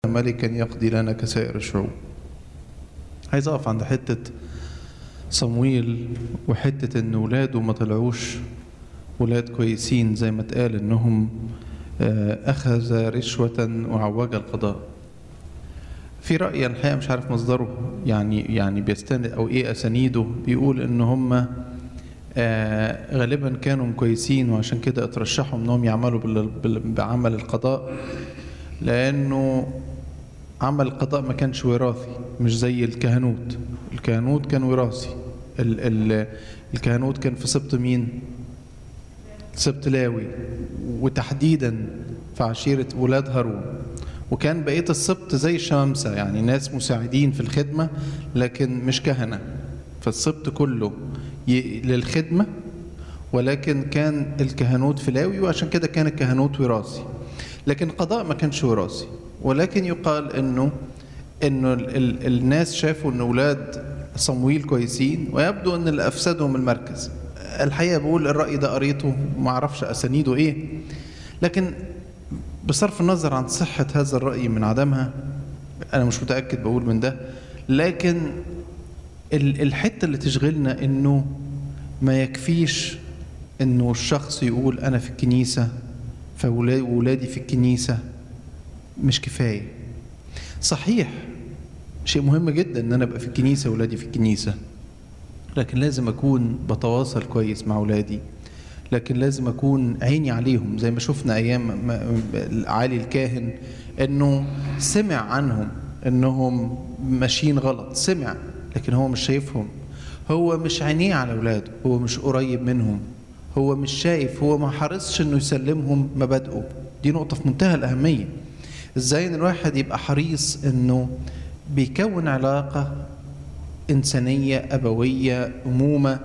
ملكا يقضي لنا كسائر الشعوب عايز اقف عند حته صمويل وحته ان ولاده ما طلعوش ولاد كويسين زي ما اتقال انهم آه، اخذ رشوه وعوج القضاء في رأي الحقيقة مش عارف مصدره يعني يعني بيستند أو إيه أسانيده بيقول إن هم آه غالبا كانوا كويسين وعشان كده اترشحوا إنهم يعملوا بال- بال- بعمل القضاء لأنه عمل القضاء ما كانش وراثي مش زي الكهنوت الكهنوت كان وراثي ال ال الكهنوت كان في سبط مين؟ سبط لاوي وتحديدا في عشيرة ولاد هارون وكان بقية السبط زي الشمامسة يعني ناس مساعدين في الخدمة لكن مش كهنة فالسبط كله ي- للخدمة ولكن كان الكهنوت في لاوي وعشان كده كان الكهنوت وراثي لكن القضاء ما كانش وراثي ولكن يقال انه انه ال ال الناس شافوا ان اولاد صمويل كويسين ويبدو ان اللي افسدهم المركز الحقيقه بقول الراي ده قريته ما اعرفش اسانيده ايه لكن بصرف النظر عن صحه هذا الراي من عدمها انا مش متاكد بقول من ده لكن ال- الحته اللي تشغلنا انه ما يكفيش انه الشخص يقول انا في الكنيسه فولادي في الكنيسه مش كفايه صحيح شيء مهم جدا ان انا ابقى في الكنيسه واولادي في الكنيسه لكن لازم اكون بتواصل كويس مع اولادي لكن لازم اكون عيني عليهم زي ما شفنا ايام ما- علي الكاهن انه سمع عنهم انهم ماشيين غلط سمع لكن هو مش شايفهم هو مش عينيه على اولاده هو مش قريب منهم هو مش شايف هو ما حرصش انه يسلمهم مبادئه دي نقطه في منتهى الاهميه ازاي ان الواحد يبقى حريص انه بيكون علاقه انسانيه ابويه امومه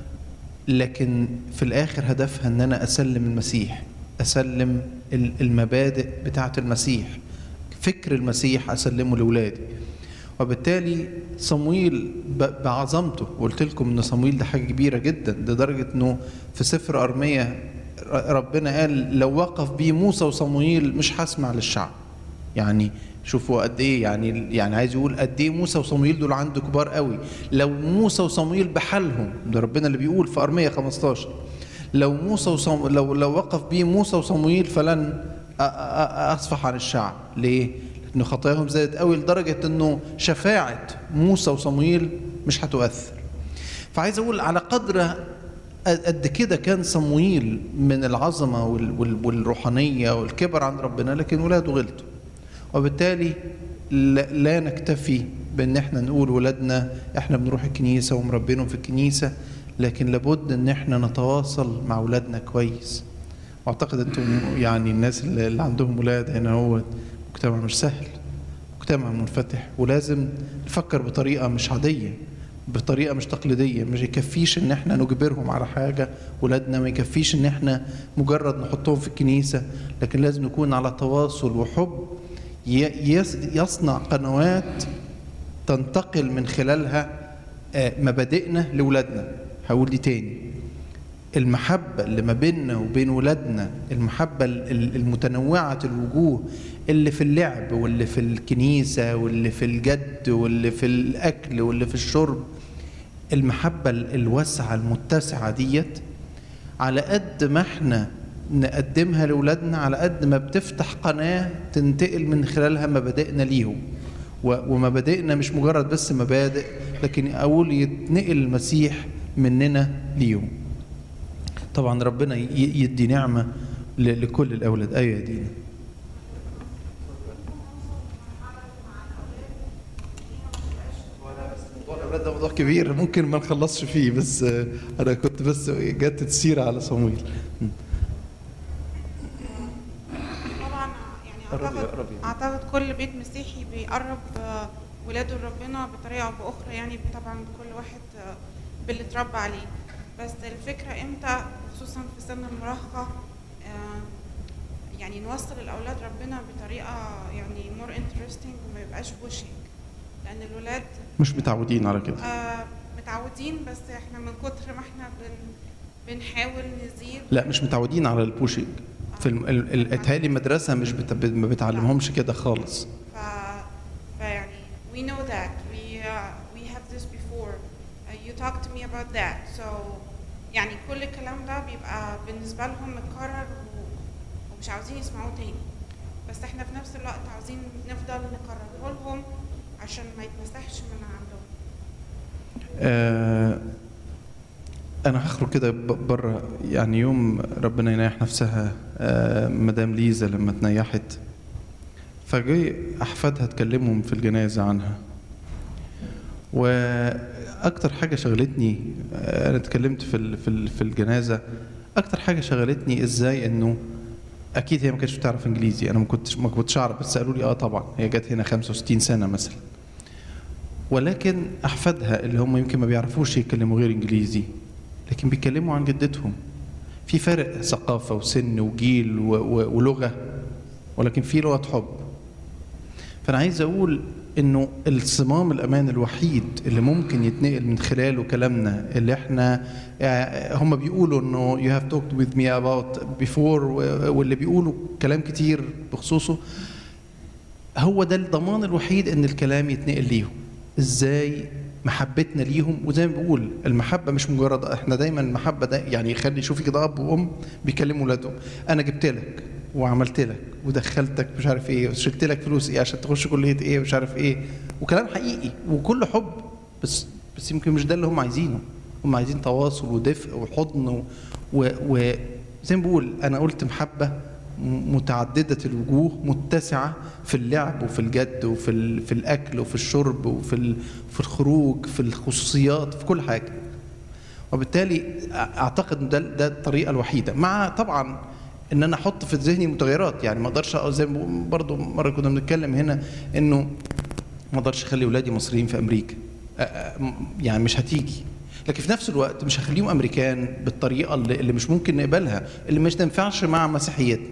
لكن في الاخر هدفها ان انا اسلم المسيح اسلم ال- المبادئ بتاعه المسيح فكر المسيح اسلمه لاولادي وبالتالي صمويل ب- بعظمته قلت لكم ان صمويل ده حاجه كبيره جدا لدرجه انه في سفر ارميه ر- ربنا قال لو وقف بيه موسى وصمويل مش هسمع للشعب يعني شوفوا قد ايه يعني يعني عايز يقول قد ايه موسى وصمويل دول عنده كبار قوي لو موسى وصمويل بحالهم ده ربنا اللي بيقول في ارميه 15 لو موسى وصم لو لو وقف بيه موسى وصمويل فلن أ- أ- أ- اصفح عن الشعب ليه؟ لان خطاياهم زادت قوي لدرجه انه شفاعه موسى وصمويل مش هتؤثر فعايز اقول على قدر قد كده كان صمويل من العظمه وال- وال- والروحانيه والكبر عن ربنا لكن ولاده غلطوا وبالتالي لا لا نكتفي بان احنا نقول ولادنا احنا بنروح الكنيسه ومربينهم في الكنيسه لكن لابد ان احنا نتواصل مع ولادنا كويس واعتقد انتم يعني الناس اللي اللي عندهم ولاد هنا هو مجتمع مش سهل مجتمع منفتح ولازم نفكر بطريقه مش عاديه بطريقه مش تقليديه مش يكفيش ان احنا نجبرهم على حاجه ولادنا ما يكفيش ان احنا مجرد نحطهم في الكنيسه لكن لازم نكون على تواصل وحب ي- يص- يصنع قنوات تنتقل من خلالها آه، مبادئنا لاولادنا هقول دي تاني المحبة اللي ما بيننا وبين ولادنا المحبة ال- ال- المتنوعة الوجوه اللي في اللعب واللي في الكنيسة واللي في الجد واللي في الأكل واللي في الشرب المحبة ال- الواسعة المتسعة ديت على قد ما احنا نقدمها لأولادنا على قد ما بتفتح قناة تنتقل من خلالها مبادئنا ليهم و- ومبادئنا مش مجرد بس مبادئ لكن أقول يتنقل المسيح مننا ليهم طبعا ربنا ي- يدي نعمة ل- لكل الأولاد أيوة يا دينا موضوع الأولاد ده موضوع كبير ممكن ما نخلصش فيه بس آه، أنا كنت بس جت تسير على صمويل طبعا يعني قربي- اعتقد قربي. اعتقد كل بيت مسيحي بيقرب آه، ولاده لربنا بطريقه او باخرى يعني طبعا كل واحد آه، باللي اتربى عليه بس الفكره امتى خصوصا في سن المراهقه آه، يعني نوصل الاولاد ربنا بطريقه يعني مور انترستنج وما يبقاش بوشنج لان الولاد مش متعودين على كده آه، متعودين بس احنا من كتر ما احنا بن بنحاول نزيد لا مش متعودين على البوشنج في الم- ال- ال- اتهيألي المدرسة مش بت... ما بتعلمهمش كده خالص ف we know that we uh, we have this before uh, you talked to me about that so يعني كل الكلام ده بيبقى بالنسبة لهم متكرر و- ومش عاوزين يسمعوه تاني بس احنا في نفس الوقت عاوزين نفضل نكرره لهم عشان ما يتمسحش من عندهم آه، انا هخرج كده ب- بره يعني يوم ربنا ينيح نفسها آه، مدام ليزا لما تنيحت فجاي احفادها اتكلمهم في الجنازه عنها واكتر حاجه شغلتني آه، انا اتكلمت في ال- في ال- في الجنازه اكتر حاجه شغلتني ازاي انه اكيد هي ما كانتش بتعرف انجليزي انا ما كنتش ما كنتش اعرف بس قالوا لي اه طبعا هي جت هنا 65 سنه مثلا ولكن احفادها اللي هم يمكن ما بيعرفوش يتكلموا غير انجليزي لكن بيتكلموا عن جدتهم في فرق ثقافه وسن وجيل و- و- ولغه ولكن في لغه حب فانا عايز اقول انه الصمام الامان الوحيد اللي ممكن يتنقل من خلاله كلامنا اللي احنا آه، هم بيقولوا انه you have talked with me about before و- واللي بيقولوا كلام كتير بخصوصه هو ده الضمان الوحيد ان الكلام يتنقل ليهم ازاي محبتنا ليهم وزي ما بقول المحبه مش مجرد احنا دايما المحبه ده يعني يخلي شوفي كده اب وام بيكلموا ولادهم انا جبت لك وعملت لك ودخلتك مش عارف ايه وشلت لك فلوس ايه عشان تخش كليه ايه ومش عارف ايه وكلام حقيقي وكل حب بس بس يمكن مش ده اللي هم عايزينه هم عايزين تواصل ودفء وحضن و- و- وزي ما بقول انا قلت محبه م- متعددة الوجوه متسعة في اللعب وفي الجد وفي ال- في الأكل وفي الشرب وفي ال- في الخروج في الخصوصيات في كل حاجة وبالتالي أ- أعتقد إن ده ده الطريقة الوحيدة مع طبعا إن أنا أحط في ذهني متغيرات يعني ما أقدرش أ- زي ما بقول- برضو مرة كنا بنتكلم هنا إنه ما أقدرش أخلي أولادي مصريين في أمريكا أ- أ- م- يعني مش هتيجي لكن في نفس الوقت مش هخليهم امريكان بالطريقه اللي, اللي مش ممكن نقبلها اللي مش تنفعش مع مسيحيتنا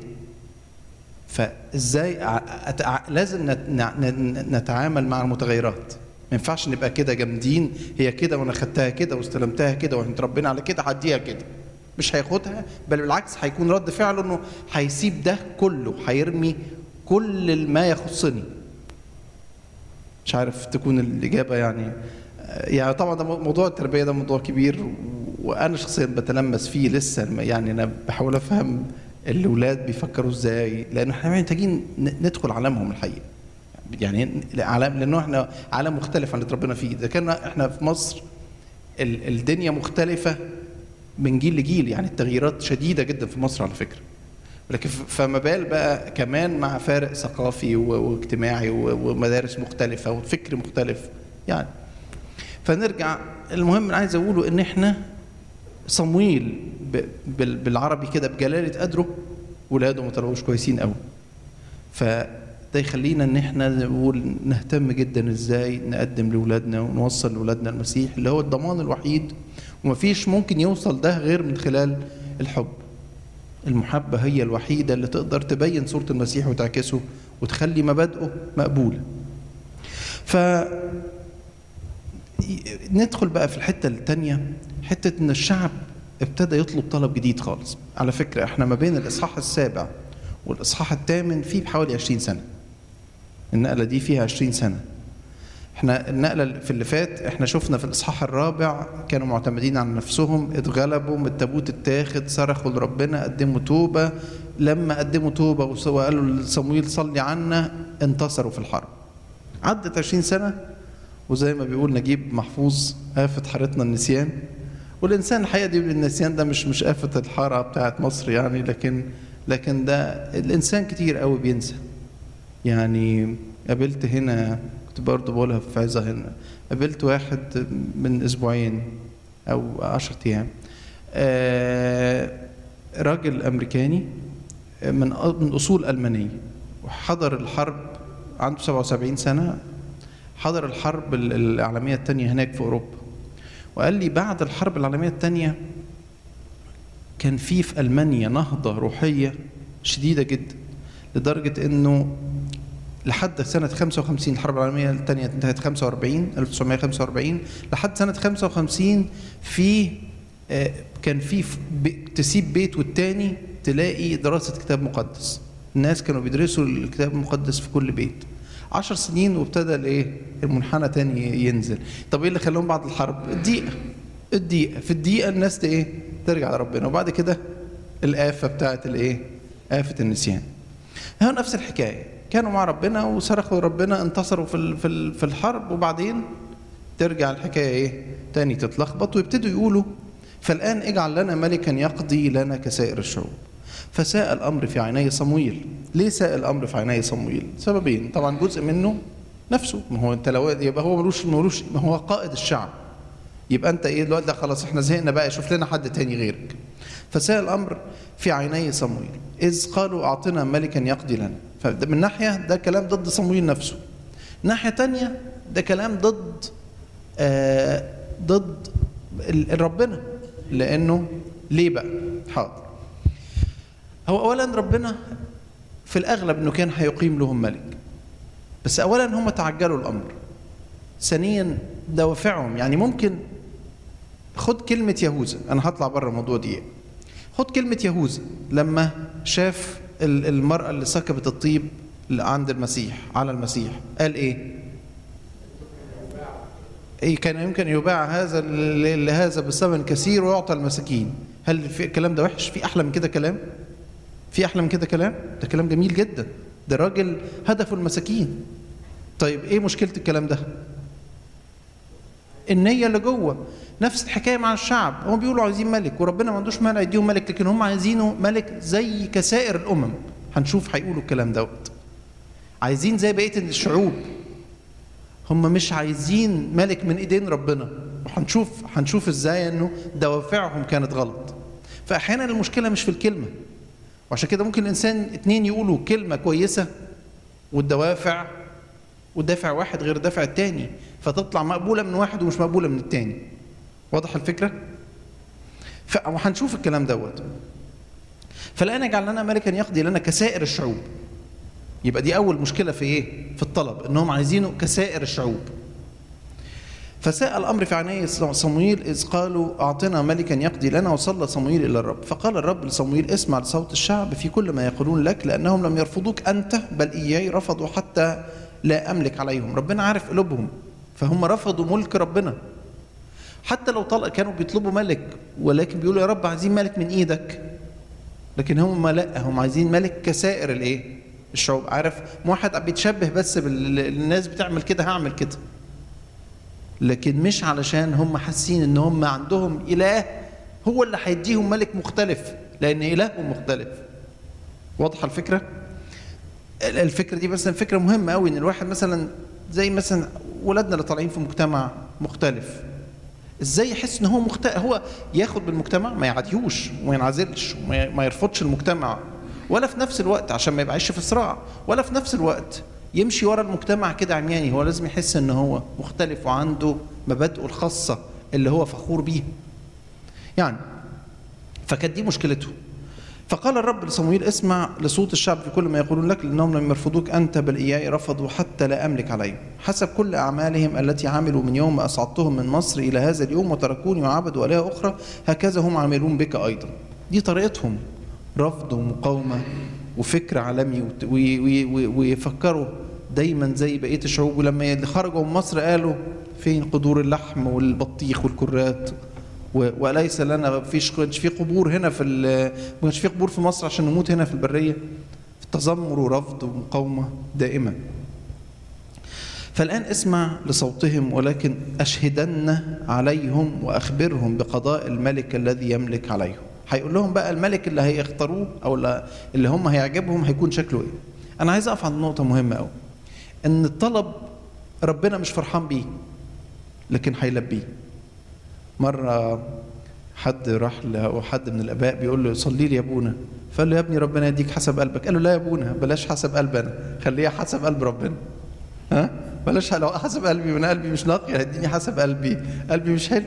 فازاي ع- أتع- لازم نت- نع- ن- نتعامل مع المتغيرات ما ينفعش نبقى كده جامدين هي كده وانا خدتها كده واستلمتها كده واحنا اتربينا على كده هديها كده مش هياخدها بل بالعكس هيكون رد فعله انه هيسيب ده كله هيرمي كل ما يخصني مش عارف تكون الإجابة يعني يعني طبعا ده موضوع التربية ده موضوع كبير وأنا شخصيا بتلمس فيه لسه يعني أنا بحاول أفهم الأولاد بيفكروا إزاي لأن إحنا محتاجين ن- ندخل عالمهم الحقيقة يعني عالم لأنه إحنا عالم مختلف عن اللي اتربينا فيه إذا كان إحنا في مصر ال- الدنيا مختلفة من جيل لجيل يعني التغييرات شديدة جدا في مصر على فكرة لكن ف- فما بال بقى كمان مع فارق ثقافي و- واجتماعي و- ومدارس مختلفة وفكر مختلف يعني فنرجع المهم اللي عايز اقوله ان احنا صمويل ب- بال- بالعربي كده بجلالة قدره ولاده ما طلعوش كويسين قوي فده يخلينا ان احنا نقول نهتم جدا ازاي نقدم لاولادنا ونوصل لاولادنا المسيح اللي هو الضمان الوحيد ومفيش ممكن يوصل ده غير من خلال الحب المحبة هي الوحيدة اللي تقدر تبين صورة المسيح وتعكسه وتخلي مبادئه مقبولة ف ندخل بقى في الحتة التانية حتة ان الشعب ابتدى يطلب طلب جديد خالص على فكرة احنا ما بين الاصحاح السابع والاصحاح الثامن في بحوالي 20 سنة النقلة دي فيها 20 سنة احنا النقلة في اللي فات احنا شفنا في الاصحاح الرابع كانوا معتمدين على نفسهم اتغلبوا من التابوت اتاخد صرخوا لربنا قدموا توبة لما قدموا توبة وس- وقالوا لصمويل صلي عنا انتصروا في الحرب عدت 20 سنة وزي ما بيقول نجيب محفوظ آفة حارتنا النسيان والإنسان الحقيقة دي النسيان ده مش مش آفة الحارة بتاعت مصر يعني لكن لكن ده الإنسان كتير قوي بينسى يعني قابلت هنا كنت برضه بقولها في عزة هنا قابلت واحد من أسبوعين أو عشرة أيام آه، راجل أمريكاني من من أصول ألمانية وحضر الحرب عنده 77 سنة حضر الحرب ال- العالمية الثانية هناك في أوروبا وقال لي بعد الحرب العالمية الثانية كان في في ألمانيا نهضة روحية شديدة جدا لدرجة إنه لحد سنة 55 الحرب العالمية الثانية انتهت 45 1945 لحد سنة 55 في آه، كان في في بي- تسيب بيت والتاني تلاقي دراسة كتاب مقدس الناس كانوا بيدرسوا الكتاب المقدس في كل بيت عشر سنين وابتدى الايه المنحنى تاني ينزل طب ايه اللي خلاهم بعد الحرب الدقيقه الدقيقه في الدقيقه الناس ت- ايه ترجع لربنا وبعد كده الآفة بتاعت الايه آفة النسيان هو نفس الحكاية كانوا مع ربنا وصرخوا ربنا انتصروا في ال- في ال- في الحرب وبعدين ترجع الحكاية ايه تاني تتلخبط ويبتدوا يقولوا فالآن اجعل لنا ملكا يقضي لنا كسائر الشعوب فساء الأمر في عيني صمويل ليه ساء الأمر في عيني صمويل سببين طبعا جزء منه نفسه ما هو انت لو يبقى هو ملوش ملوش ما هو قائد الشعب يبقى انت ايه دلوقتي ده خلاص احنا زهقنا بقى شوف لنا حد تاني غيرك فساء الامر في عيني صمويل اذ قالوا اعطنا ملكا يقضي لنا فمن ناحيه ده كلام ضد صمويل نفسه ناحيه تانية ده كلام ضد آه ضد ال- ربنا لانه ليه بقى حاضر هو اولا ربنا في الاغلب انه كان هيقيم لهم ملك بس اولا هم تعجلوا الامر ثانيا دوافعهم يعني ممكن خد كلمة يهوذا أنا هطلع بره الموضوع دي خد كلمة يهوذا لما شاف ال- المرأة اللي سكبت الطيب اللي عند المسيح على المسيح قال إيه؟ إيه كان يمكن يباع هذا ل- لهذا بثمن كثير ويعطى المساكين هل في الكلام ده وحش؟ في أحلى من كده كلام؟ في أحلى من كده كلام؟ ده كلام جميل جدا ده راجل هدفه المساكين طيب إيه مشكلة الكلام ده؟ النية اللي جوه نفس الحكاية مع الشعب هم بيقولوا عايزين ملك وربنا ما عندوش مانع يديهم ملك لكن هم عايزينه ملك زي كسائر الأمم هنشوف هيقولوا الكلام دوت عايزين زي بقية الشعوب هم مش عايزين ملك من ايدين ربنا وهنشوف هنشوف ازاي انه دوافعهم كانت غلط فاحيانا المشكله مش في الكلمه وعشان كده ممكن الانسان اتنين يقولوا كلمه كويسه والدوافع ودافع واحد غير دافع التاني فتطلع مقبولة من واحد ومش مقبولة من التاني واضح الفكرة؟ ف... وهنشوف الكلام دوت فالآن اجعل لنا ملكا يقضي لنا كسائر الشعوب يبقى دي أول مشكلة في إيه؟ في الطلب إنهم عايزينه كسائر الشعوب فساء الأمر في عيني صمويل إذ قالوا أعطنا ملكا يقضي لنا وصلى صمويل إلى الرب فقال الرب لصمويل اسمع لصوت الشعب في كل ما يقولون لك لأنهم لم يرفضوك أنت بل إياي رفضوا حتى لا أملك عليهم ربنا عارف قلوبهم فهم رفضوا ملك ربنا حتى لو طلق كانوا بيطلبوا ملك ولكن بيقولوا يا رب عايزين ملك من ايدك لكن هم لا هم عايزين ملك كسائر الايه الشعوب عارف واحد بيتشبه بس بالناس بتعمل كده هعمل كده لكن مش علشان هم حاسين ان هم عندهم اله هو اللي هيديهم ملك مختلف لان الههم مختلف واضحه الفكره الفكره دي مثلا فكره مهمه قوي ان الواحد مثلا زي مثلا ولادنا اللي طالعين في مجتمع مختلف ازاي يحس ان هو مختلف هو ياخد بالمجتمع ما يعاديهوش وما ينعزلش وما يرفضش المجتمع ولا في نفس الوقت عشان ما يبقاش في صراع ولا في نفس الوقت يمشي ورا المجتمع كده عمياني هو لازم يحس ان هو مختلف وعنده مبادئه الخاصه اللي هو فخور بيها يعني فكانت دي مشكلته فقال الرب لصمويل اسمع لصوت الشعب في كل ما يقولون لك لانهم لم يرفضوك انت بل اياي رفضوا حتى لا املك عليهم حسب كل اعمالهم التي عملوا من يوم ما اصعدتهم من مصر الى هذا اليوم وتركوني وعبدوا الهه اخرى هكذا هم عاملون بك ايضا دي طريقتهم رفض ومقاومه وفكر عالمي ويفكروا دايما زي بقيه الشعوب ولما خرجوا من مصر قالوا فين قدور اللحم والبطيخ والكرات وليس لنا فيش كانش في قبور هنا في ما كانش في قبور في مصر عشان نموت هنا في البريه في تذمر ورفض ومقاومه دائما فالان اسمع لصوتهم ولكن اشهدن عليهم واخبرهم بقضاء الملك الذي يملك عليهم هيقول لهم بقى الملك اللي هيختاروه او اللي هم هيعجبهم هيكون شكله ايه انا عايز اقف عند نقطه مهمه قوي ان الطلب ربنا مش فرحان بيه لكن هيلبيه مرة حد راح لحد من الآباء بيقول له صلي لي يا أبونا فقال له يا ابني ربنا يديك حسب قلبك قال له لا يا أبونا بلاش حسب قلبي أنا خليها حسب قلب ربنا ها بلاش لو حسب قلبي من قلبي مش نقي هيديني حسب قلبي قلبي مش حلو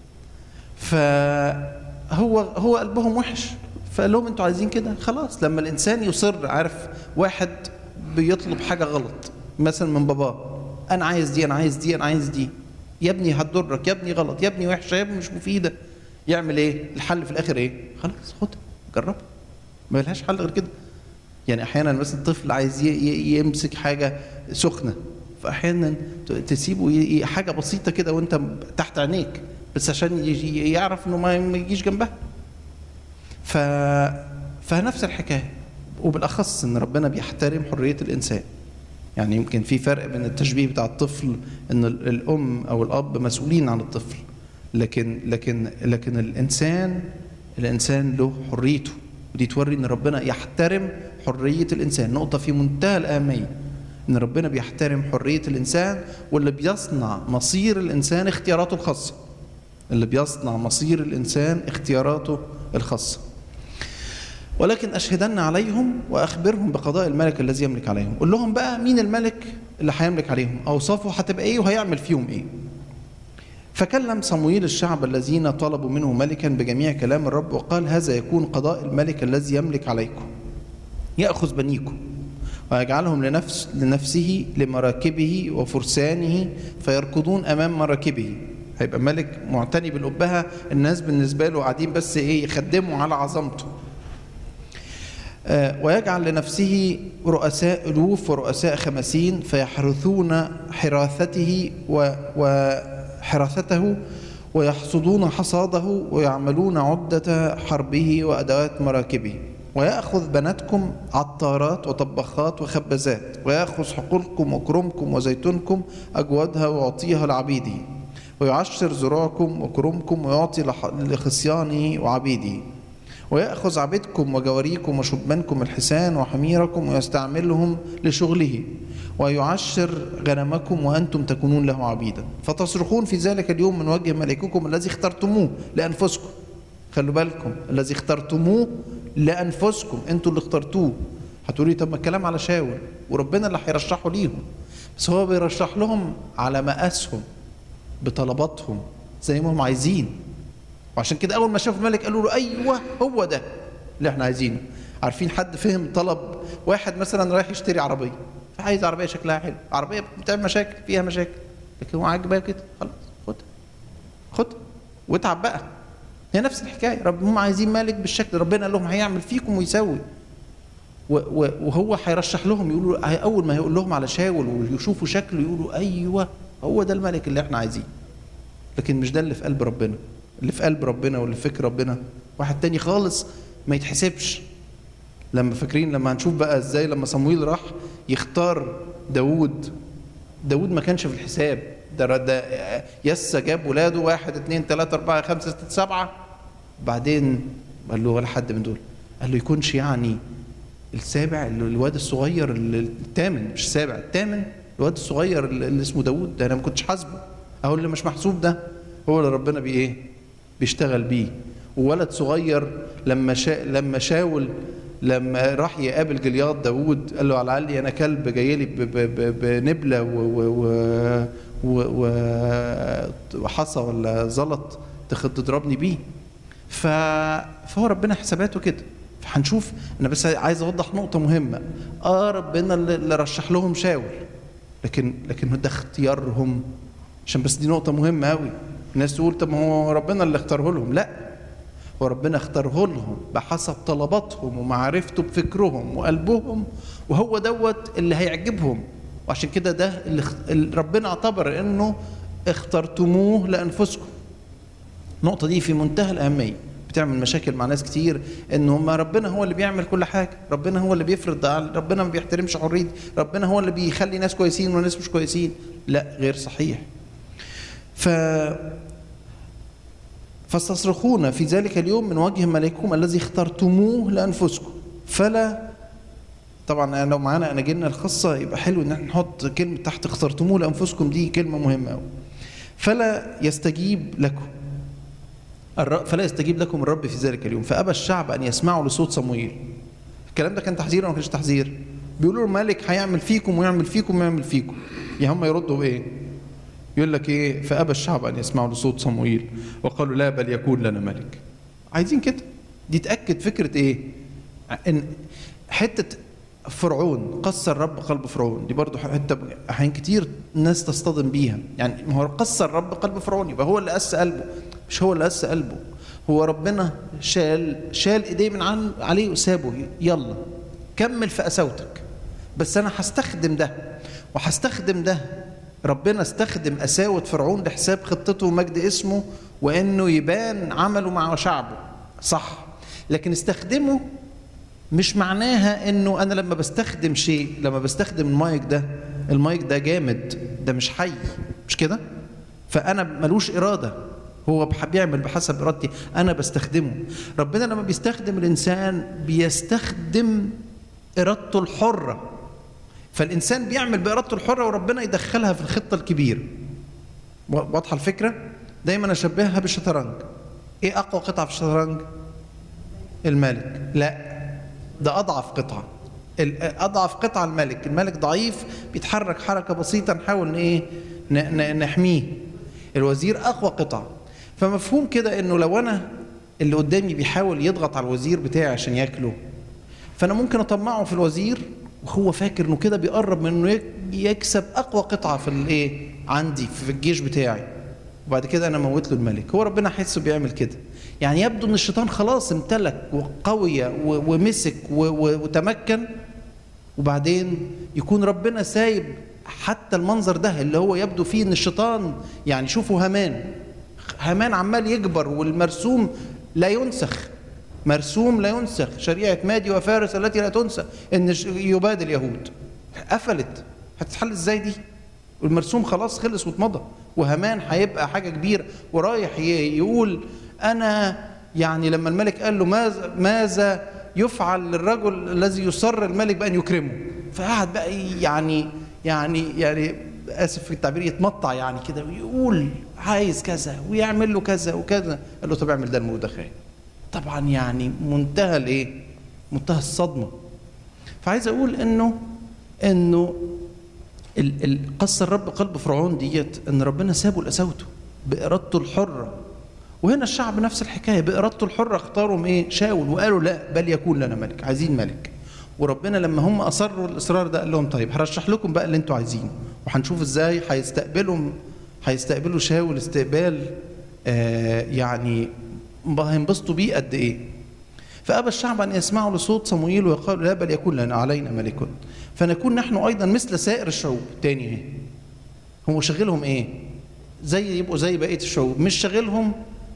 فهو هو قلبهم وحش فقال لهم انتوا عايزين كده خلاص لما الانسان يصر عارف واحد بيطلب حاجه غلط مثلا من باباه انا عايز دي انا عايز دي انا عايز دي يا ابني هتضرك يا ابني غلط يا ابني وحشه يا ابني مش مفيده يعمل ايه الحل في الاخر ايه خلاص خدها جربها ما لهاش حل غير كده يعني احيانا مثلا الطفل عايز ي- ي- يمسك حاجه سخنه فاحيانا ت- تسيبه ي- ي- حاجه بسيطه كده وانت تحت عينيك بس عشان ي- ي- يعرف انه ما ما يجيش جنبها ف فنفس الحكايه وبالاخص ان ربنا بيحترم حريه الانسان يعني يمكن في فرق بين التشبيه بتاع الطفل ان ال- الام او الاب مسؤولين عن الطفل لكن لكن لكن الانسان الانسان له حريته ودي توري ان ربنا يحترم حريه الانسان نقطه في منتهى الاهميه ان ربنا بيحترم حريه الانسان واللي بيصنع مصير الانسان اختياراته الخاصه اللي بيصنع مصير الانسان اختياراته الخاصه ولكن اشهدن عليهم واخبرهم بقضاء الملك الذي يملك عليهم قول لهم بقى مين الملك اللي هيملك عليهم اوصافه هتبقى ايه وهيعمل فيهم ايه فكلم صمويل الشعب الذين طلبوا منه ملكا بجميع كلام الرب وقال هذا يكون قضاء الملك الذي يملك عليكم ياخذ بنيكم ويجعلهم لنفس لنفسه لمراكبه وفرسانه فيركضون امام مراكبه هيبقى ملك معتني بالأبهة الناس بالنسبة له قاعدين بس إيه يخدموا على عظمته آه، ويجعل لنفسه رؤساء ألوف ورؤساء خمسين فيحرثون حراثته و- وحراثته ويحصدون حصاده ويعملون عدة حربه وأدوات مراكبه ويأخذ بناتكم عطارات وطباخات وخبازات ويأخذ حقولكم وكرمكم وزيتونكم أجودها ويعطيها لعبيده ويعشر زروعكم وكرمكم ويعطي لح- لخصيانه وعبيده ويأخذ عبيدكم وجواريكم وشبانكم الحسان وحميركم ويستعملهم لشغله ويعشر غنمكم وأنتم تكونون له عبيدا فتصرخون في ذلك اليوم من وجه ملككم الذي اخترتموه لأنفسكم خلوا بالكم الذي اخترتموه لأنفسكم أنتوا اللي اخترتوه هتقولي طب ما الكلام على شاول وربنا اللي هيرشحه ليهم بس هو بيرشح لهم على مقاسهم بطلباتهم زي ما هم عايزين وعشان كده اول ما شافوا الملك قالوا له ايوه هو ده اللي احنا عايزينه عارفين حد فهم طلب واحد مثلا رايح يشتري عربيه فعايز عربيه شكلها حلو عربيه بتعمل مشاكل فيها مشاكل لكن هو عاجبها كده خلاص خدها خدها واتعب بقى هي نفس الحكايه رب هم عايزين مالك بالشكل ربنا قال لهم هيعمل فيكم ويسوي و- و- وهو هيرشح لهم يقولوا هي- اول ما هيقول لهم على شاول ويشوفوا شكله يقولوا ايوه هو ده الملك اللي احنا عايزينه لكن مش ده اللي في قلب ربنا اللي في قلب ربنا واللي في فكر ربنا واحد تاني خالص ما يتحسبش لما فاكرين لما هنشوف بقى ازاي لما صمويل راح يختار داوود داوود ما كانش في الحساب ده ده يسا جاب ولاده واحد اثنين ثلاثة أربعة خمسة ستة سبعة بعدين قال له ولا حد من دول قال له يكونش يعني السابع ال- الواد الصغير ال- الثامن مش السابع الثامن الواد الصغير اللي اللي اسمه داوود ده انا ما كنتش حاسبه اهو اللي مش محسوب ده هو اللي ربنا بي ايه بيشتغل بيه وولد صغير لما شا لما شاول لما راح يقابل جلياط داوود قال له على الاقل انا كلب جاي لي ب- ب- ب- بنبله و- و- و- و- و- وحصى ولا زلط تخ- تضربني بيه ف... فهو ربنا حساباته كده فهنشوف انا بس عايز اوضح نقطه مهمه اه ربنا اللي اللي رشح لهم شاول لكن لكن ده اختيارهم عشان بس دي نقطه مهمه قوي الناس تقول طب ما هو ربنا اللي اختاره لهم لا هو ربنا اختاره لهم بحسب طلباتهم ومعرفته بفكرهم وقلبهم وهو دوت اللي هيعجبهم وعشان كده ده اللي اخ- اللي ربنا اعتبر انه اخترتموه لانفسكم النقطة دي في منتهى الأهمية بتعمل مشاكل مع ناس كتير ان هم ربنا هو اللي بيعمل كل حاجة ربنا هو اللي بيفرض ده على- ربنا ما بيحترمش حريتي ربنا هو اللي بيخلي ناس كويسين وناس مش كويسين لا غير صحيح ف فاستصرخون في ذلك اليوم من وجه ملككم الذي اخترتموه لانفسكم فلا طبعا لو معانا اناجيلنا الخاصه يبقى حلو ان احنا نحط كلمه تحت اخترتموه لانفسكم دي كلمه مهمه قوي فلا يستجيب لكم الر- فلا يستجيب لكم الرب في ذلك اليوم فابى الشعب ان يسمعوا لصوت صموئيل الكلام ده كان تحذير ولا ما كانش تحذير بيقولوا له الملك هيعمل فيكم ويعمل فيكم ويعمل فيكم يا هم يردوا بايه يقول لك ايه فابى الشعب ان يسمعوا لصوت صموئيل وقالوا لا بل يكون لنا ملك عايزين كده دي تاكد فكره ايه ان حته فرعون قص الرب قلب فرعون دي برضو حته احيان كتير الناس تصطدم بيها يعني ما هو قص الرب قلب فرعون يبقى هو اللي قس قلبه مش هو اللي قس قلبه هو ربنا شال شال ايديه من عن عليه وسابه يلا كمل في قساوتك بس انا هستخدم ده وهستخدم ده ربنا استخدم قساوة فرعون لحساب خطته ومجد اسمه وانه يبان عمله مع شعبه صح لكن استخدمه مش معناها انه انا لما بستخدم شيء لما بستخدم المايك ده المايك ده جامد ده مش حي مش كده فانا ملوش اراده هو بح- بيعمل بحسب ارادتي انا بستخدمه ربنا لما بيستخدم الانسان بيستخدم ارادته الحره فالانسان بيعمل بارادته الحره وربنا يدخلها في الخطه الكبيره وا- واضحه الفكره دايما اشبهها بالشطرنج ايه اقوى قطعه في الشطرنج الملك لا ده اضعف قطعه ال- اضعف قطعه الملك الملك ضعيف بيتحرك حركه بسيطه نحاول ن- ايه ن- ن- نحميه الوزير اقوى قطعه فمفهوم كده انه لو انا اللي قدامي بيحاول يضغط على الوزير بتاعي عشان ياكله فانا ممكن اطمعه في الوزير وهو فاكر انه كده بيقرب من انه يك- يكسب اقوى قطعه في الايه عندي في الجيش بتاعي وبعد كده انا موت له الملك هو ربنا حسه بيعمل كده يعني يبدو ان الشيطان خلاص امتلك وقوي و- ومسك و- و- وتمكن وبعدين يكون ربنا سايب حتى المنظر ده اللي هو يبدو فيه ان الشيطان يعني شوفوا هامان هامان عمال يكبر والمرسوم لا ينسخ مرسوم لا ينسخ شريعة مادي وفارس التي لا تنسى ان ش- يباد اليهود قفلت هتتحل ازاي دي والمرسوم خلاص خلص واتمضى وهامان هيبقى حاجة كبيرة ورايح ي- يقول أنا يعني لما الملك قال له ماذا ماذا يفعل للرجل الذي يصر الملك بأن يكرمه فقعد بقى يعني يعني يعني آسف في التعبير يتمطع يعني كده ويقول عايز كذا ويعمل له كذا وكذا قال له طب اعمل ده المردخاي طبعا يعني منتهى الايه منتهى الصدمه فعايز اقول انه انه ال- ال- قص الرب قلب فرعون ديت ان ربنا سابه لقساوته بارادته الحره وهنا الشعب نفس الحكايه بارادته الحره اختاروا ايه شاول وقالوا لا بل يكون لنا ملك عايزين ملك وربنا لما هم اصروا الاصرار ده قال لهم طيب هرشح لكم بقى اللي انتوا عايزينه وهنشوف ازاي هيستقبلهم هيستقبلوا شاول استقبال آه يعني هينبسطوا بيه قد ايه فأبى الشعب أن يسمعوا لصوت صموئيل ويقالوا لا بل يكون لنا علينا ملك فنكون نحن أيضا مثل سائر الشعوب تاني اهي هو شغلهم إيه؟ زي يبقوا زي بقية الشعوب مش شغلهم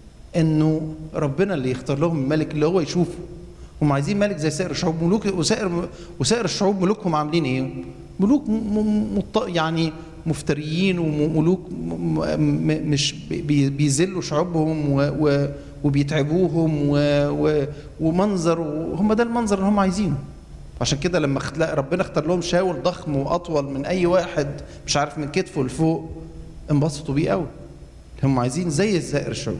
إنه ربنا اللي يختار لهم الملك اللي هو يشوفه هم عايزين ملك زي سائر الشعوب ملوك وسائر وسائر الشعوب ملوكهم عاملين ايه؟ ملوك م- م- مط- يعني مفتريين وملوك م- م- مش بي- بيذلوا شعوبهم و- و- وبيتعبوهم و- و- ومنظر وهم ده المنظر اللي هم عايزينه عشان كده لما اخت- ربنا اختار لهم شاول ضخم واطول من اي واحد مش عارف من كتفه لفوق انبسطوا بيه قوي هم عايزين زي سائر الشعوب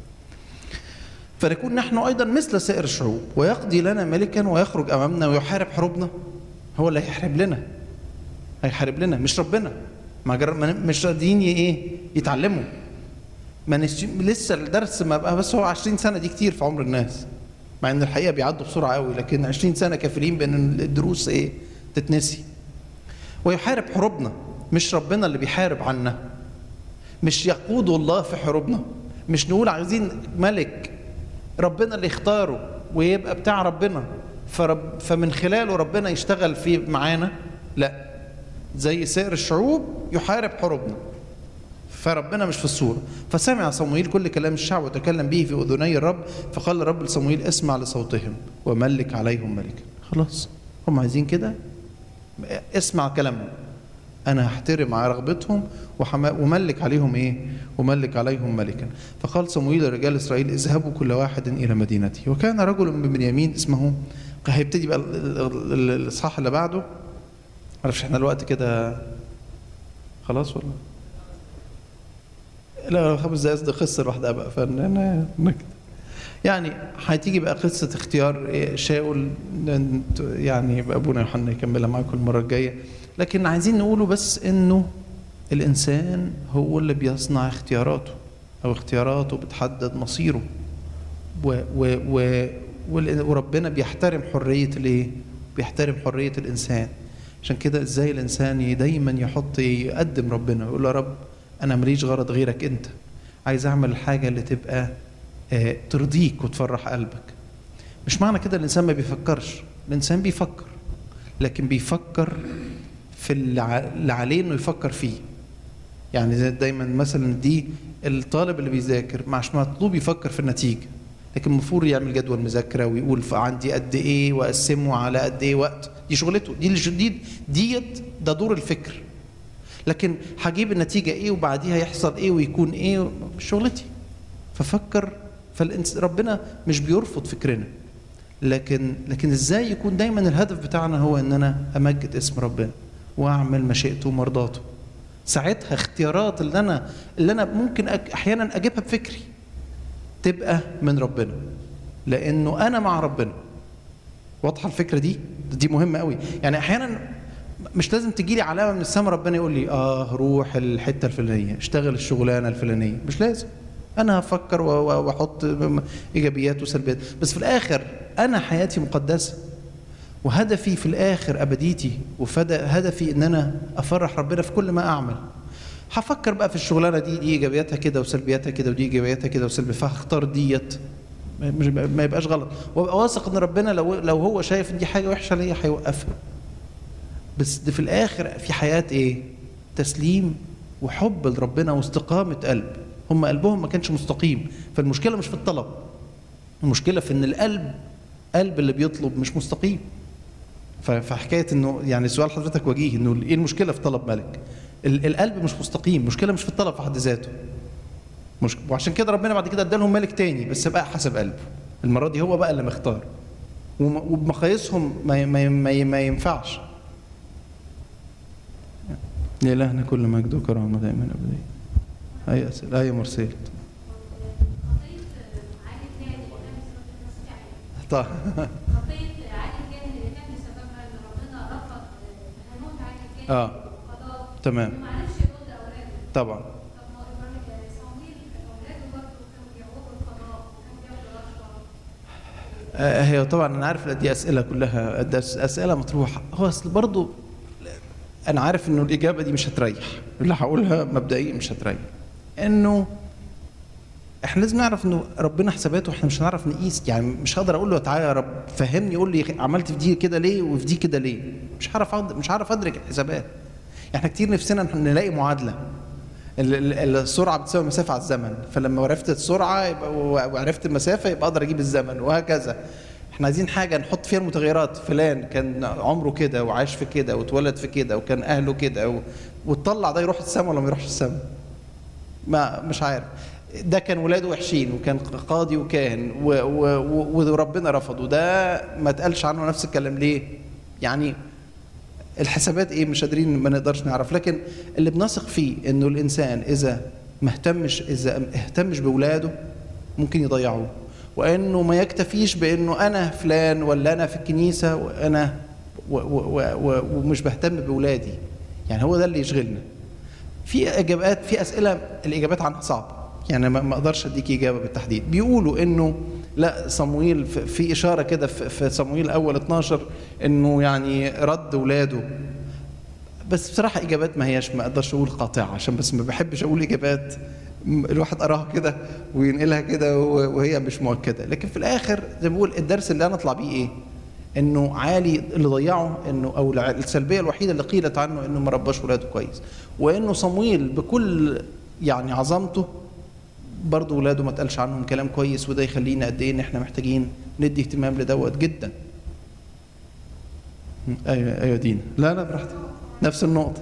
فنكون نحن ايضا مثل سائر الشعوب ويقضي لنا ملكا ويخرج امامنا ويحارب حروبنا هو اللي هيحارب لنا هيحارب لنا مش ربنا ما جر... ما- مش راضيين ي- ايه يتعلموا ما نش... لسه الدرس ما بقى بس هو 20 سنه دي كتير في عمر الناس مع ان الحقيقه بيعدوا بسرعه قوي لكن 20 سنه كافلين بان الدروس ايه تتنسي ويحارب حروبنا مش ربنا اللي بيحارب عنا مش يقود الله في حروبنا مش نقول عايزين ملك ربنا اللي يختاره ويبقى بتاع ربنا فرب فمن خلاله ربنا يشتغل في معانا لا زي سائر الشعوب يحارب حروبنا فربنا مش في الصورة فسمع صموئيل كل كلام الشعب وتكلم به في أذني الرب فقال الرب لصموئيل اسمع لصوتهم وملك عليهم ملكا خلاص هم عايزين كده اسمع كلامهم انا هحترم على رغبتهم وحما- وملك عليهم ايه وملك عليهم ملكا فقال صموئيل لرجال اسرائيل اذهبوا كل واحد الى مدينته وكان رجل من بنيامين اسمه هيبتدي بقى ال- ال- ال- الاصحاح اللي بعده معرفش احنا الوقت كده خلاص ولا لا خمس دقايق دي قصه لوحدها بقى فانا نكت يعني هتيجي بقى قصه اختيار إيه شاول ننت- يعني يبقى ابونا يوحنا يكملها معاكم المره الجايه لكن عايزين نقوله بس انه الانسان هو اللي بيصنع اختياراته او اختياراته بتحدد مصيره و و و وال- وربنا بيحترم حريه الايه؟ بيحترم حريه الانسان عشان كده ازاي الانسان ي- دايما يحط يقدم ربنا ويقول له يا رب انا ماليش غرض غيرك انت عايز اعمل الحاجه اللي تبقى آه، ترضيك وتفرح قلبك مش معنى كده الانسان ما بيفكرش الانسان بيفكر لكن بيفكر في اللي ع- اللي عليه انه يفكر فيه يعني زي دايما مثلا دي الطالب اللي بيذاكر مش مطلوب يفكر في النتيجه لكن المفروض يعمل جدول مذاكره ويقول ف- عندي قد ايه واقسمه على قد ايه وقت دي شغلته دي اللي- دي ديت ده دور الفكر لكن هجيب النتيجه ايه وبعديها يحصل ايه ويكون ايه مش شغلتي ففكر فالإنس... ربنا مش بيرفض فكرنا لكن لكن ازاي يكون دايما الهدف بتاعنا هو ان انا امجد اسم ربنا واعمل مشيئته ومرضاته ساعتها اختيارات اللي انا اللي انا ممكن أك... احيانا اجيبها بفكري تبقى من ربنا لانه انا مع ربنا واضحه الفكره دي دي مهمه قوي يعني احيانا مش لازم تجي لي علامه من السماء ربنا يقول لي اه روح الحته الفلانيه اشتغل الشغلانه الفلانيه مش لازم انا هفكر و- و- واحط ايجابيات وسلبيات بس في الاخر انا حياتي مقدسه وهدفي في الاخر ابديتي وهدفي ان انا افرح ربنا في كل ما اعمل هفكر بقى في الشغلانه دي دي ايجابياتها كده وسلبياتها كده ودي ايجابياتها كده وسلبياتها فهختار ديت ما- مش- ما يبقاش غلط وابقى واثق ان ربنا لو لو هو شايف ان دي حاجه وحشه ليا هيوقفها بس ده في الاخر في حياه ايه تسليم وحب لربنا واستقامه قلب هم قلبهم ما كانش مستقيم فالمشكله مش في الطلب المشكله في ان القلب قلب اللي بيطلب مش مستقيم ف- فحكايه انه يعني سؤال حضرتك وجيه انه ايه المشكله في طلب ملك ال- القلب مش مستقيم المشكله مش في الطلب في حد ذاته مش وعشان كده ربنا بعد كده ادالهم ملك تاني بس بقى حسب قلبه المره دي هو بقى اللي مختار وم- وبمقاييسهم ما, ما, ما, ما ينفعش لإلهنا كل مجد وكرامة دائما أبدية أي أسئلة أي مرسيل طيب خطية عادل كان اللي كان بسببها ان ربنا رفض هنموت عادل كان آه. القضاء تمام ما عرفش يرد اولاده طبعا طب ما ابراهيم صمويل اولاده برضه كانوا بيعوقوا القضاء وكانوا بياخدوا رشوه آه، هي طبعا انا عارف دي اسئله كلها ده اسئله مطروحه هو اصل برضه انا عارف انه الاجابه دي مش هتريح اللي هقولها مبدئيا مش هتريح انه احنا لازم نعرف انه ربنا حساباته احنا مش هنعرف نقيس يعني مش هقدر اقول له تعالى يا رب فهمني قول لي عملت في دي كده ليه وفي دي كده ليه مش هعرف أقد- مش هعرف ادرك الحسابات احنا كتير نفسنا نلاقي معادله ال- ال- السرعه بتساوي المسافه على الزمن فلما عرفت السرعه يبقى وعرفت المسافه يبقى اقدر اجيب الزمن وهكذا احنا عايزين حاجه نحط فيها المتغيرات فلان كان عمره كده وعاش في كده واتولد في كده وكان اهله كده و... وتطلع ده يروح السما ولا ما يروحش السما ما مش عارف ده كان ولاده وحشين وكان قاضي وكاهن و... و... و... وربنا رفضه ده ما اتقالش عنه نفس الكلام ليه يعني الحسابات ايه مش قادرين ما نقدرش نعرف لكن اللي بنثق فيه انه الانسان اذا ما اهتمش اذا اهتمش باولاده ممكن يضيعوه وانه ما يكتفيش بانه انا فلان ولا انا في الكنيسه وانا و و و و ومش بهتم باولادي يعني هو ده اللي يشغلنا في اجابات في اسئله الاجابات عنها صعبه يعني ما ما اقدرش اديك اجابه بالتحديد بيقولوا انه لا صمويل في- في اشاره كده في في صمويل اول 12 انه يعني رد ولاده بس بصراحه اجابات ما هياش ما اقدرش اقول قاطعه عشان بس ما بحبش اقول اجابات م- الواحد قراها كده وينقلها كده و- وهي مش مؤكده لكن في الاخر زي ما بقول الدرس اللي انا اطلع بيه ايه انه عالي اللي ضيعه انه او الع- السلبيه الوحيده اللي قيلت عنه انه ما رباش ولاده كويس وانه صمويل بكل يعني عظمته برضه ولاده ما اتقالش عنهم كلام كويس وده يخلينا قد ايه ان احنا محتاجين ندي اهتمام لدوت جدا م، ايوه ايوه دينا لا لا براحتك نفس النقطه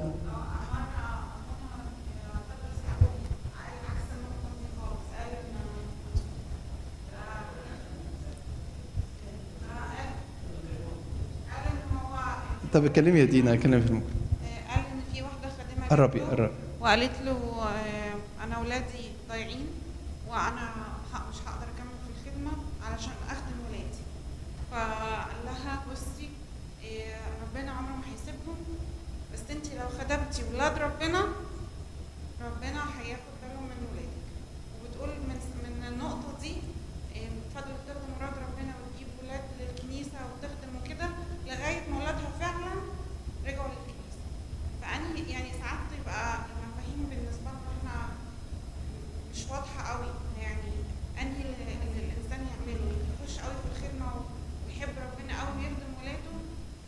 طب اتكلمي يا دينا اتكلمي في الموضوع قال ان في واحده خادمه قربي جات له قربي وقالت له آه، انا اولادي ضايعين وانا ه- مش هقدر اكمل في الخدمه علشان اخدم ولادي فقال لها بصي آه، ربنا عمره ما هيسيبهم بس انت لو خدمتي ولاد ربنا ربنا هياخد باله من ولادك وبتقول من من النقطه دي آه، فضلت تخدم ولاد ربنا وتجيب ولاد للكنيسه وتخدم وكده لغايه ما ولادها فعلا رجعوا للكنيسه فاني يعني ساعات تبقى المفاهيم بالنسبه لنا احنا مش واضحه قوي يعني انهي اللي اللي الانسان يعمله يخش قوي في الخدمه ويحب ربنا قوي ويخدم ولاده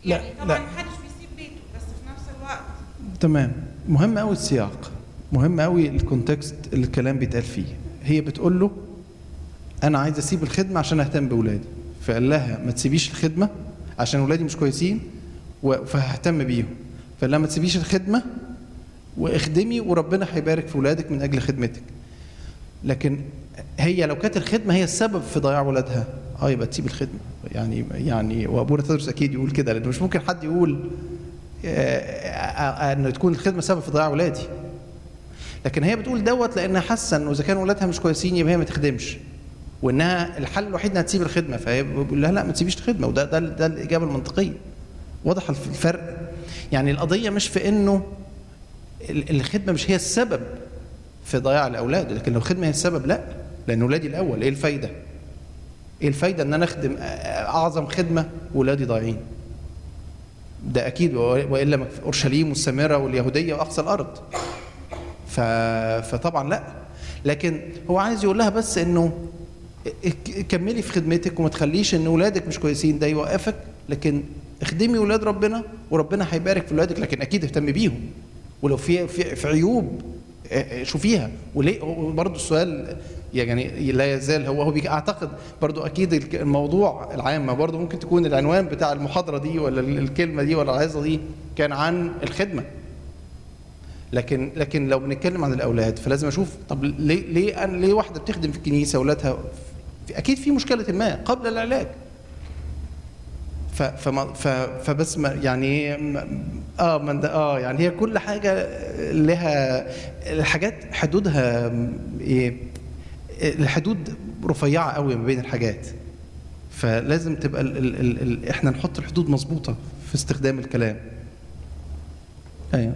لا، يعني طبعا لا. محدش بيسيب بيته بس في نفس الوقت تمام مهم قوي السياق مهم قوي الكونتكست اللي الكلام بيتقال فيه هي بتقول له انا عايز اسيب الخدمه عشان اهتم باولادي فقال لها ما تسيبيش الخدمه عشان اولادي مش كويسين و- فههتم بيهم فقال لها ما تسيبيش الخدمه واخدمي وربنا هيبارك في اولادك من اجل خدمتك لكن هي لو كانت الخدمه هي السبب في ضياع ولادها اه يبقى تسيب الخدمه يعني يعني وابونا تدرس اكيد يقول كده لانه مش ممكن حد يقول آه، آه، آه، انه تكون الخدمه سبب في ضياع ولادي لكن هي بتقول دوت لانها حاسه انه اذا كان ولادها مش كويسين يبقى هي ما تخدمش وانها الحل الوحيد انها تسيب الخدمه فهي بيقول لها لا ما تسيبيش الخدمه وده ده, ده الاجابه المنطقيه واضح الف- الفرق يعني القضيه مش في انه ال- الخدمه مش هي السبب في ضياع الاولاد لكن لو الخدمه هي السبب لا لان اولادي الاول ايه الفايده ايه الفايده ان انا اخدم اعظم خدمه واولادي ضايعين ده اكيد والا ما في اورشليم والسامره واليهوديه واقصى الارض ف... فطبعا لا لكن هو عايز يقول لها بس انه ك- كملي في خدمتك وما تخليش ان اولادك مش كويسين ده يوقفك لكن اخدمي ولاد ربنا وربنا هيبارك في ولادك لكن اكيد اهتمي بيهم ولو في في, في عيوب اه، اه، شوفيها وليه برضه السؤال يعني لا يزال هو هو بيك- اعتقد برضه اكيد الك- الموضوع العام برضه ممكن تكون العنوان بتاع المحاضره دي ولا ال- الكلمه دي ولا العظه دي كان عن الخدمه لكن لكن لو بنتكلم عن الاولاد فلازم اشوف طب ليه ليه أنا ليه واحده بتخدم في الكنيسه اولادها في اكيد في مشكله ما قبل العلاج ف فما ف فبس ما يعني م- اه من ده اه يعني هي كل حاجه لها الحاجات حدودها ايه الحدود رفيعه قوي ما بين الحاجات فلازم تبقى ال ال ال ال احنا نحط الحدود مظبوطه في استخدام الكلام ايوه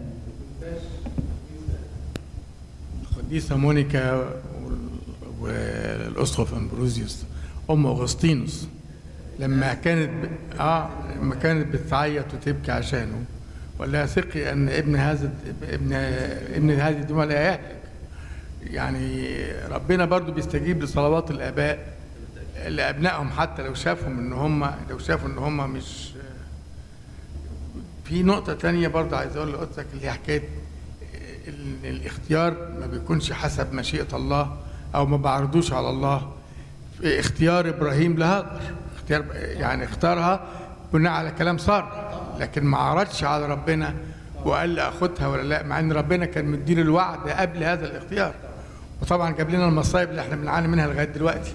القديسة مونيكا وال- والأسقف أمبروزيوس أم أغسطينوس لما كانت ب... آه لما كانت بتعيط وتبكي عشانه وقال لها ثقي أن ابن هذا ابن ابن هذه الدموع لا يهلك يعني ربنا برضو بيستجيب لصلوات الآباء لأبنائهم حتى لو شافهم إن هم لو شافوا إن هم مش في نقطة تانية برضه عايز أقول لقدسك اللي هي حكاية ال- الاختيار ما بيكونش حسب مشيئة الله أو ما بعرضوش على الله في اختيار إبراهيم لهاجر اختيار يعني اختارها بناء على كلام سارة لكن ما عرضش على ربنا وقال لي أخدها ولا لا مع إن ربنا كان مديله الوعد قبل هذا الاختيار وطبعا جاب لنا المصايب اللي احنا بنعاني منها لغاية دلوقتي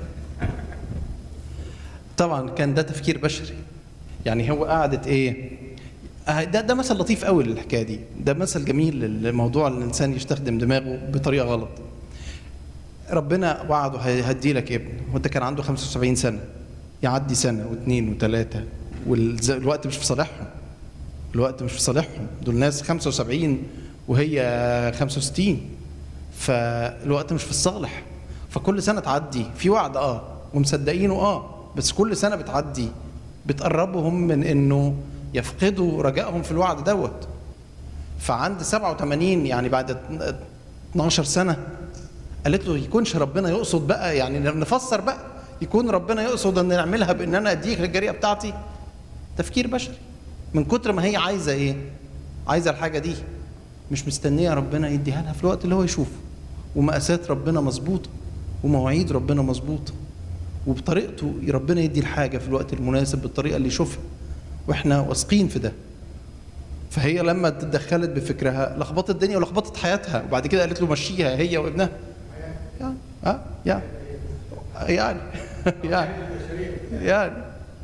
طبعا كان ده تفكير بشري يعني هو قعدت ايه آه، ده ده مثل لطيف قوي للحكايه دي ده مثل جميل للموضوع ان الانسان يستخدم دماغه بطريقه غلط ربنا وعده هيهدي لك ابن وانت كان عنده 75 سنه يعدي سنه واثنين وثلاثه والوقت مش في صالحهم الوقت مش في صالحهم دول ناس 75 وهي 65 فالوقت مش في الصالح فكل سنه تعدي في وعد اه ومصدقينه اه بس كل سنه بتعدي بتقربهم من انه يفقدوا رجائهم في الوعد دوت فعند 87 يعني بعد 12 سنه قالت له يكونش ربنا يقصد بقى يعني نفسر بقى يكون ربنا يقصد ان نعملها بان انا اديك الجريئه بتاعتي تفكير بشري من كتر ما هي عايزه ايه عايزه الحاجه دي مش مستنيه ربنا يديها لها في الوقت اللي هو يشوفه ومقاسات ربنا مظبوطه ومواعيد ربنا مظبوطه وبطريقته ربنا يدي الحاجه في الوقت المناسب بالطريقه اللي يشوفها واحنا واثقين في ده فهي لما تدخلت بفكرها لخبطت الدنيا ولخبطت حياتها وبعد كده قالت له مشيها هي وابنها يعني اه يعني يعني يعني يعني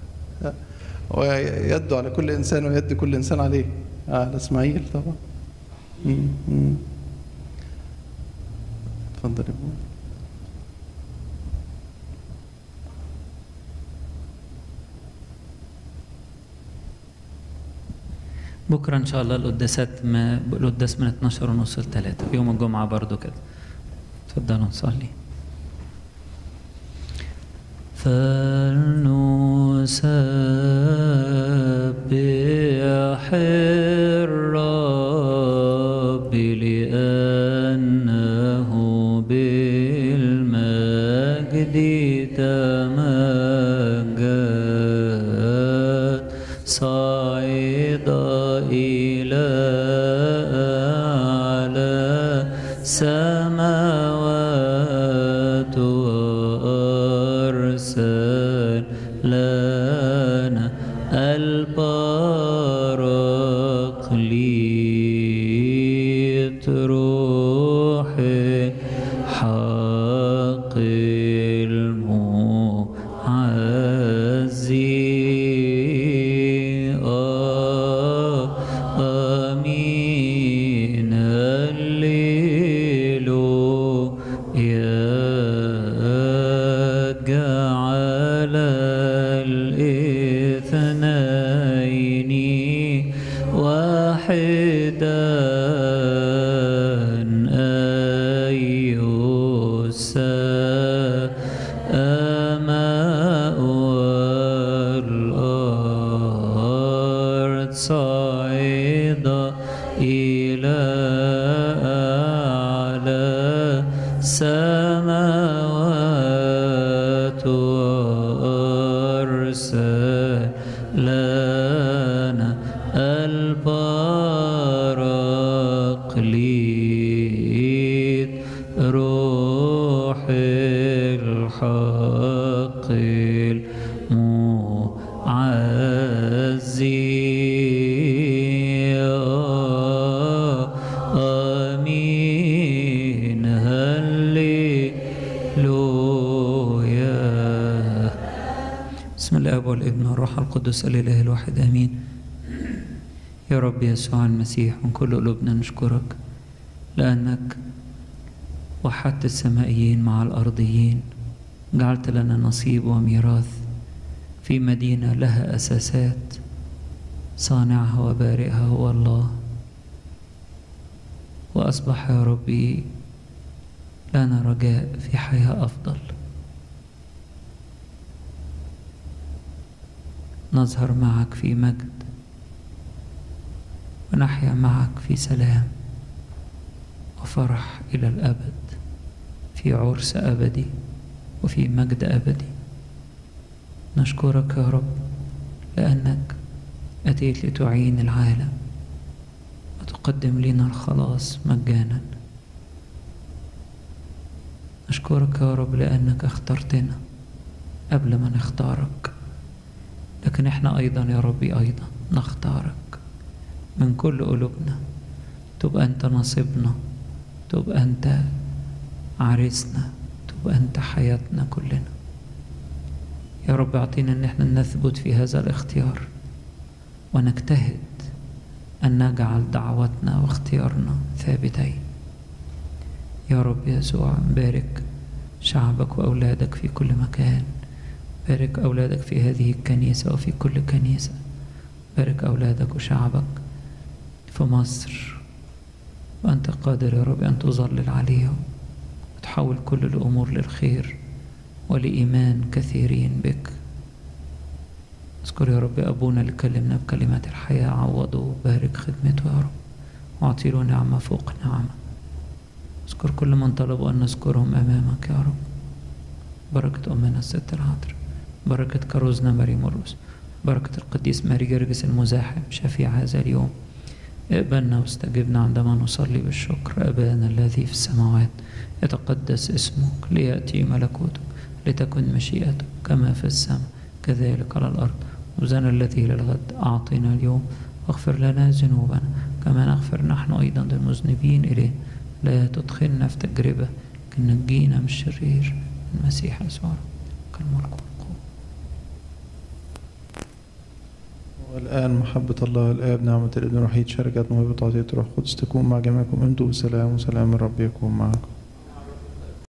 ويد على كل انسان ويد كل انسان عليه اه على اسماعيل طبعا مم، مم. اتفضل يا ابوي بكرة إن شاء الله القداسات ما القداس من 12 ونص ل 3 يوم الجمعة برضو كده اتفضلوا نصلي فلنسبح الرب لأنه بالمجد تمجد صاعدا سماوات وأرسل لنا البراقليت روح حق المعزي آمين الليل يا جعل الاثنين واحدا أي السماء والأرض صعد إلى أعلى سماوات وأرسل لنا البراقليت روح الحق المعزي آمين هللويا بسم الله والابن والروح القدس الإله الواحد آمين يا رب يسوع المسيح من كل قلوبنا نشكرك لأنك وحدت السمائيين مع الأرضيين جعلت لنا نصيب وميراث في مدينة لها أساسات صانعها وبارئها هو الله وأصبح يا ربي لنا رجاء في حياة أفضل نظهر معك في مجد ونحيا معك في سلام وفرح إلى الأبد في عرس أبدي وفي مجد أبدي نشكرك يا رب لأنك أتيت لتعين العالم وتقدم لنا الخلاص مجانا نشكرك يا رب لأنك اخترتنا قبل ما نختارك لكن احنا أيضا يا ربي أيضا نختارك من كل قلوبنا تبقى أنت نصيبنا تبقى أنت عريسنا تبقى أنت حياتنا كلنا يا رب اعطينا ان احنا نثبت في هذا الاختيار ونجتهد ان نجعل دعوتنا واختيارنا ثابتين يا رب يسوع بارك شعبك واولادك في كل مكان بارك اولادك في هذه الكنيسه وفي كل كنيسه بارك اولادك وشعبك في مصر وانت قادر يا رب ان تظلل عليهم وتحول كل الامور للخير ولإيمان كثيرين بك اذكر يا رب أبونا اللي كلمنا بكلمات الحياة عوضه وبارك خدمته يا رب واعطي له نعمة فوق نعمة اذكر كل من طلبوا أن نذكرهم أمامك يا رب بركة أمنا الست العذراء بركة كروزنا ماري مرقس بركة القديس ماري جرجس المزاحم شفيع هذا اليوم اقبلنا واستجبنا عندما نصلي بالشكر أبانا الذي في السماوات يتقدس اسمك ليأتي ملكوتك لتكن مشيئتك كما في السماء كذلك على الأرض وزنا الذي للغد أعطنا اليوم واغفر لنا ذنوبنا كما نغفر نحن أيضا للمذنبين إليه لا تدخلنا في تجربة لكن نجينا من الشرير المسيح يسوع كالملك والقوة والآن محبة الله الآب نعمة الابن الوحيد شركة موهبة عطية الروح القدس تكون مع جميعكم انتم بسلام وسلام الرب يكون معكم